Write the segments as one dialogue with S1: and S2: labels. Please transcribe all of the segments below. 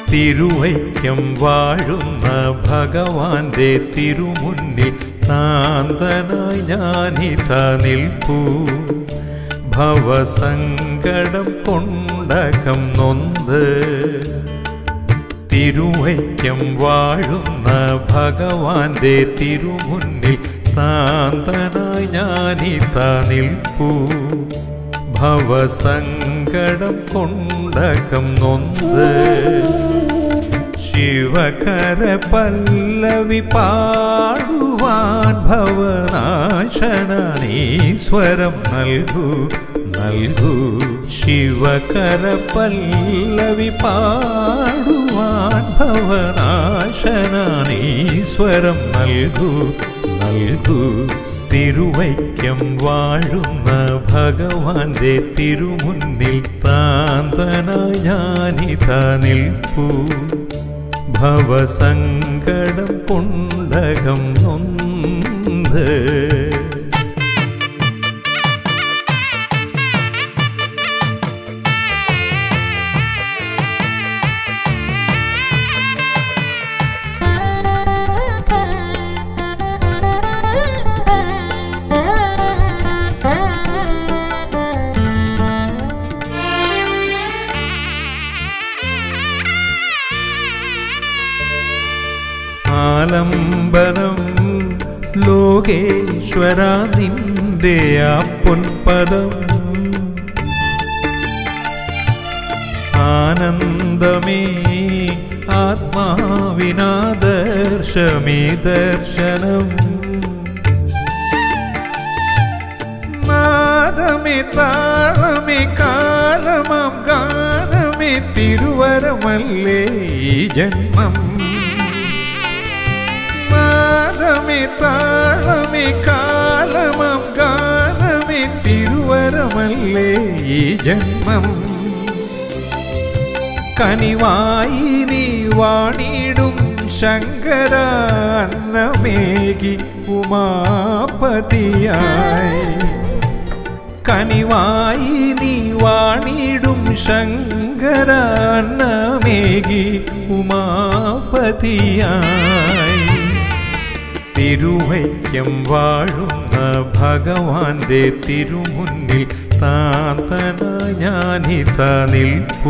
S1: തിരുവൈക്കം വാഴുന്ന ഭഗവാന്റെ തിരുമുന്നിൽ താന്തനായി ഞാനിത നിൽപ്പൂ ഭവസങ്കടം കൊണ്ടകം നൊന്ത് തിരുവൈക്കം വാഴുന്ന ഭഗവാന്റെ തിരുമുന്നിൽ താന്തനായി ഞാനിത നിൽപ്പൂ ഭവസങ്കടം കൊണ്ടകം നൊന്ത് ശിവകര പല്ലവി പാടുവാൻ ഭവനാശന നീശ്വരം നൽകൂ നൽകൂ ശിവകര പല്ലവി പാടുവാൻ ഭവനാശന നീശ്വരം നൽകൂ നൽകൂ തിരുവൈക്കം വാഴുന്ന ഭഗവാന്റെ തിരുമുന്നിൽ താന്തനായി ഞാനിത നിൽപ്പൂ ഭവസങ്കടം കൊണ്ടകം നൊന്ത് ആലംബനം ലോകേശ്വര നിന്റെ ആ പൊൻപദം ആനന്ദമേ ആത്മാവിനാദർശമേ ദർശനം നാദമേ താളമേ കാലമാം ഗാനമേ തിരുവരമല്ലേ ഈ ജന്മം നാദമേ താളമേ കാലമാം ഗാനമേ തിരുവരമല്ലേ ഈ ജന്മം കനിവായി നീ വാണിടും ശങ്കര അന്നമേകി ഉമാപതിയായി കനിവായി നീ വാണിടും ശങ്കര അന്നമേകി ഉമാപതിയായി തിരുവൈക്കം വാഴുന്ന ഭഗവാന്റെ തിരുമുന്നിൽ താന്തന ഞാനിത നിൽപ്പൂ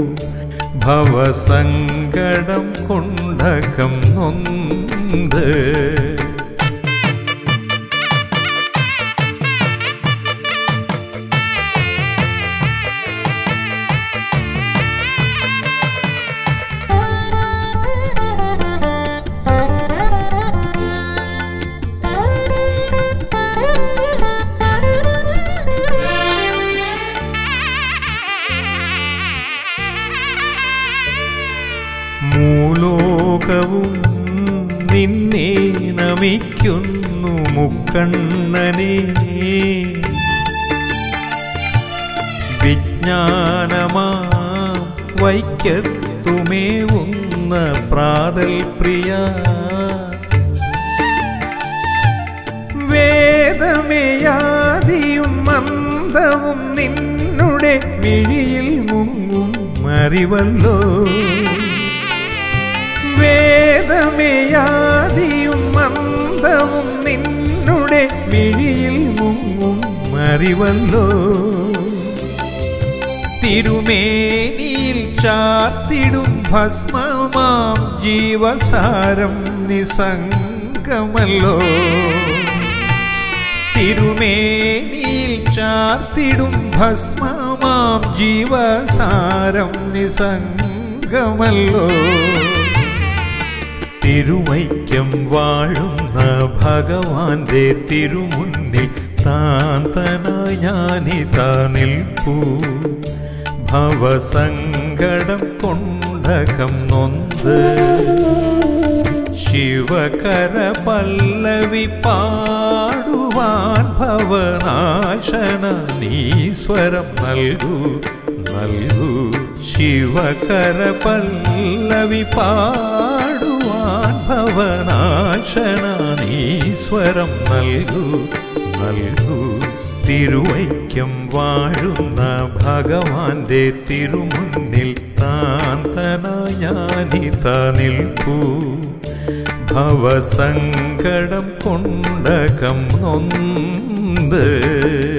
S1: ഭവസങ്കടം കൊണ്ടകം നൊന്ത് മൂലോകവും നിന്നെ നമിക്കുന്നു മുക്കണ്ണനെ വിജ്ഞാനമാ വൈക്കത്തുമേവുന്ന പ്രാതൽ പ്രിയ വേദമേയാദിയും മന്ദവും നിന്നുടെ മിഴിയിൽ മുങ്ങും മറിവല്ലോ വേദമേയാദിയും മന്ദവും നിന്നുടെ മിഴിയിൽ മുങ്ങും മറിവല്ലോ തിരുമേനിയിൽ ചാർത്തിടും ഭസ്മമാം ജീവസാരം നിസംഗമല്ലോ തിരുമേനിയിൽ ചാർത്തിടും ഭസ്മമാം ജീവസാരം നിസംഗമല്ലോ തിരുവൈക്കം വാഴുന്ന ഭഗവാന്റെ തിരുമുന്നിൽ താന്തനായി ഞാനിതാ നിൽപ്പൂ ഭവസങ്കടം കൊണ്ടകം നൊന്ത് ശിവകര പല്ലവി പാടുവാൻ ഭവനാശന നീശ്വരം നൽകൂ നൽകൂ ശിവകര പല്ലവി പാടുവാൻ ഭവനാശന നീശ്വരം നൽകൂ നൽകൂ തിരുവൈക്കം വാഴുന്ന ഭഗവാന്റെ തിരുമുന്നിൽ താന്തന ഞാനിത നിൽപ്പൂ ഭവസങ്കടം കൊണ്ടകം നൊന്ത്